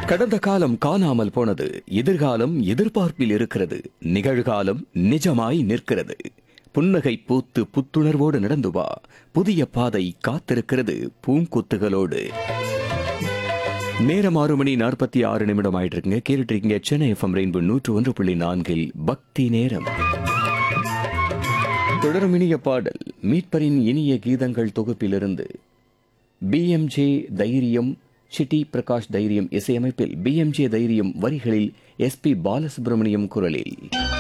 கடந்த காலம் காணாமல் போனது எதிர்காலம் எதிர்பார்ப்பில் இருக்கிறது நிகழ்காலம் நிஜமாய் நிற்கிறது புன்னகை பூத்து புத்துணர்வோடு நடந்து வா புதிய பாதை காத்திருக்கிறது பூங்கொத்துகளோடு நேரம் ஆறு மணி நாற்பத்தி ஆறு நிமிடம் ஆயிட்டு இருக்குங்க கேட்டுட்டு இருக்கீங்க சென்னை எஃப்எம் ரெயின்போ நூற்று ஒன்று புள்ளி நான்கில் பக்தி நேரம் தொடரும் இனிய பாடல் மீட்பரின் இனிய கீதங்கள் தொகுப்பிலிருந்து பிஎம்ஜே தைரியம் சிட்டி பிரகாஷ் தைரியம் இசையமைப்பில் பிஎம்ஜே தைரியம் வரிகளில் எஸ்பி பாலசுப்ரமணியம் குரலில்